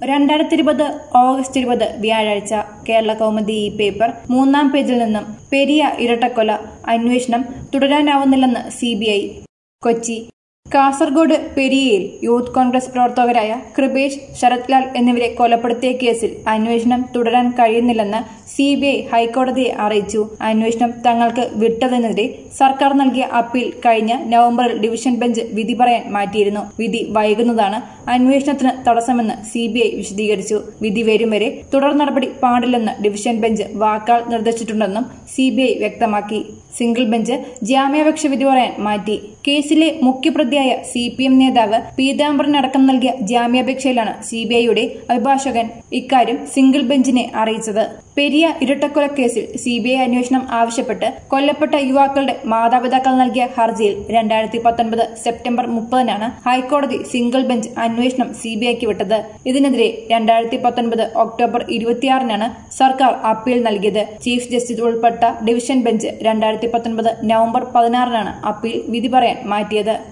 രണ്ടായിരത്തി ഇരുപത് ഓഗസ്റ്റ് ഇരുപത് വ്യാഴാഴ്ച കേരള കൗമുദി ഈ പേപ്പർ മൂന്നാം പേജിൽ നിന്നും പെരിയ ഇരട്ടക്കൊല അന്വേഷണം തുടരാനാവുന്നില്ലെന്ന് സി കൊച്ചി കാസർഗോഡ് പെരിയയിൽ യൂത്ത് കോൺഗ്രസ് പ്രവർത്തകരായ കൃപേഷ് ശരത് ലാൽ എന്നിവരെ കൊലപ്പെടുത്തിയ കേസിൽ അന്വേഷണം തുടരാൻ കഴിയുന്നില്ലെന്ന് സി ബി ഐ ഹൈക്കോടതിയെ അറിയിച്ചു അന്വേഷണം തങ്ങൾക്ക് വിട്ടതിനെതിരെ സർക്കാർ നൽകിയ അപ്പീൽ കഴിഞ്ഞ നവംബറിൽ ഡിവിഷൻ ബെഞ്ച് വിധി പറയാൻ മാറ്റിയിരുന്നു വിധി വൈകുന്നതാണ് അന്വേഷണത്തിന് തടസ്സമെന്ന് സി ബി ഐ വിശദീകരിച്ചു വിധി വരും വരെ തുടർ നടപടി പാടില്ലെന്ന് ഡിവിഷൻ ബെഞ്ച് വാക്കാൽ നിർദ്ദേശിച്ചിട്ടുണ്ടെന്നും സി ബി ഐ വ്യക്തമാക്കി സിംഗിൾ ബെഞ്ച് ജാമ്യാപേക്ഷ വിധി പറയാൻ മാറ്റി കേസിലെ മുഖ്യപ്രതിയായ സി പി എം നേതാവ് പീതാംബരൻ അടക്കം നൽകിയ ജാമ്യാപേക്ഷയിലാണ് സി ബി ഐയുടെ അഭിഭാഷകൻ ഇക്കാര്യം സിംഗിൾ ബെഞ്ചിനെ അറിയിച്ചത് പെരിയ ഇരട്ടക്കൊല കേസിൽ സി ബി ഐ അന്വേഷണം ആവശ്യപ്പെട്ട് കൊല്ലപ്പെട്ട യുവാക്കളുടെ മാതാപിതാക്കൾ നൽകിയ ഹർജിയിൽ രണ്ടായിരത്തി പത്തൊൻപത് സെപ്റ്റംബർ മുപ്പതിനാണ് ഹൈക്കോടതി സിംഗിൾ ബെഞ്ച് അന്വേഷണം സി ബി ഐക്ക് വിട്ടത് ഇതിനെതിരെ രണ്ടായിരത്തി പത്തൊൻപത് ഒക്ടോബർ ഇരുപത്തിയാറിനാണ് സർക്കാർ അപ്പീൽ നൽകിയത് ചീഫ് ജസ്റ്റിസ് ഉൾപ്പെട്ട ഡിവിഷൻ ബെഞ്ച് രണ്ടായിരത്തി പത്തൊൻപത് നവംബർ പതിനാറിനാണ് അപ്പീൽ വിധി പറയാൻ മാറ്റിയത്